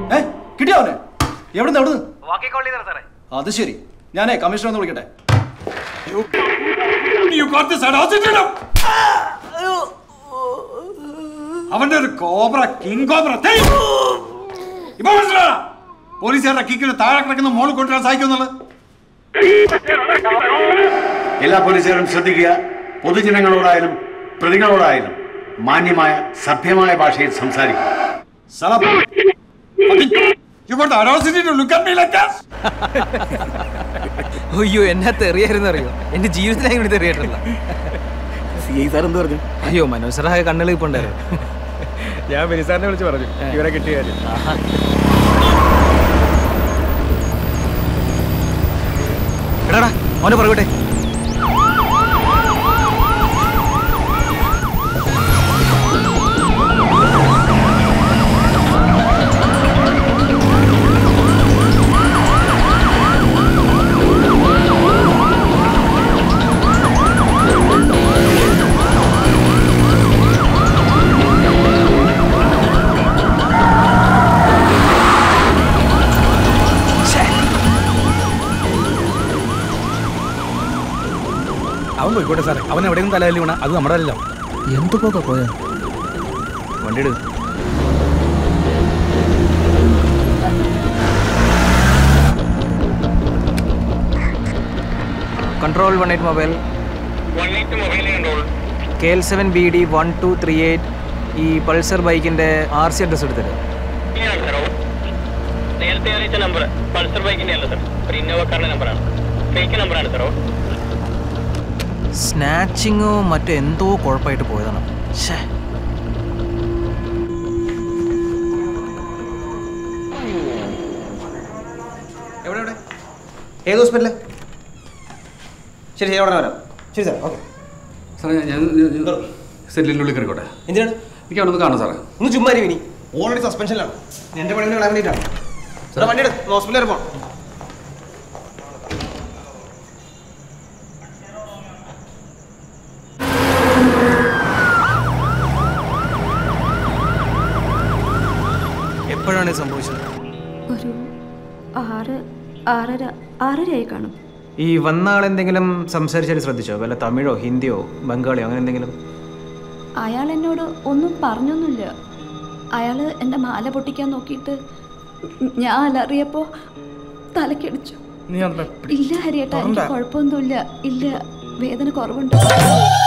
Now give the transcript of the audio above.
ഏ കിട്ടിയോ അവനെ എവിടുന്ന് എവിടുന്ന് വാക്കി കോൾ ചെയ്താ സാറേ അത് ശരി ഞാനേ കമ്മീഷണർ ഒന്ന് വിളിക്കട്ടെ You got this audacity now? അവന്റെ ഒരു കോബ്ര കിങ് കോബ്ര തെയ്! ഇപ്പൊ മനസ്സിലാ പോലീസുകാരുടെ കിക്കിന് താഴെ കിടക്കുന്ന മോള് കൊണ്ടുവരാൻ സാധിക്കുന്നുള്ളത് എല്ലാ പോലീസുകാരും ശ്രദ്ധിക്കുക പൊതുജനങ്ങളോടായാലും പ്രതികളോടായാലും മാന്യമായ സഭ്യമായ ഭാഷയിൽ സംസാരിക്കുക സലം You got the audacity to look at me like that? അയ്യോ എന്നെ തെറിയായിരുന്നു അറിയോ എന്റെ ജീവിതത്തിൽ അങ്ങനെ തെറിയായിട്ടില്ല സി ഐ സാർ എന്ത് പറഞ്ഞു അയ്യോ മനോജ് സാറായ കണ്ണുകളിൽ ഇപ്പൊ ഉണ്ടായിരുന്നു ഞാൻ ബെനിസാറിനെ വിളിച്ച് പറഞ്ഞു ഇവരെ കിട്ടിയ കാര്യം എടാടാ അവനെ പറയട്ടെ അവൻ പോയിക്കോട്ടെ സാറേ അവൻ എവിടെയും തലയിൽ വീണ അത് നമ്മുടെ അല്ല എന്ത് പോകാ പോയ വണ്ടി എടു control one eight mobile K L seven B D one two three eight ഈ പൾസർ ബൈക്കിന്റെ ആർ സി അഡ്രസ് എടുത്തത് നേരത്തെ അറിയിച്ച നമ്പർ പൾസർ ബൈക്കിന്റെ അല്ല സർ ഒരു ഇന്നോവക്കാരുടെ നമ്പറാണ് ഫേക്ക് നമ്പറാണ് സാറോ സ്നാച്ചിങ്ങോ മറ്റോ എന്തോ കുഴപ്പമായിട്ട് പോയതാണ് ഷേ എവിടെ എവിടെ ഏത് ഹോസ്പിറ്റല് ശരി ശരി അവിടെ വരാം ശരി സാർ ഓക്കെ സാറേ ഞാൻ സെല്ലിൻ്റെ ഉള്ളിൽ കയറിക്കോട്ടെ എന്തിനാണ് എനിക്ക് അവിടെ നിന്ന് കാണാം സാറേ ഒന്ന് ചുമ്മാ ഇനി ഓൾറെഡി സസ്പെൻഷനിലാണ് എൻ്റെ പണി കളയാൻ വേണ്ടിയിട്ടാണ് സാറേ വണ്ടി എടുത്ത് ഹോസ്പിറ്റലിൽ വരെ പോകണം എപ്പോഴാണ് ഇത് സംഭവിച്ചത് ഒരു ആറ് ആറര ആറരയായി കാണും ഈ വന്ന ആളെന്തെങ്കിലും സംസാരിച്ചാൽ ശ്രദ്ധിച്ചോ വല്ല തമിഴോ ഹിന്ദിയോ ബംഗാളിയോ അങ്ങനെ എന്തെങ്കിലും അയാൾ എന്നോട് ഒന്നും പറഞ്ഞൊന്നുമില്ല അയാൾ എൻ്റെ മാല പൊട്ടിക്കാൻ നോക്കിയിട്ട് ഞാൻ അലറിയപ്പോൾ തലക്കടിച്ചു നീ അന്ന് ഇല്ല ഹരിയേട്ടാ എനിക്ക് കുഴപ്പമൊന്നുമില്ല ഇല്ല വേദന കുറവുണ്ട്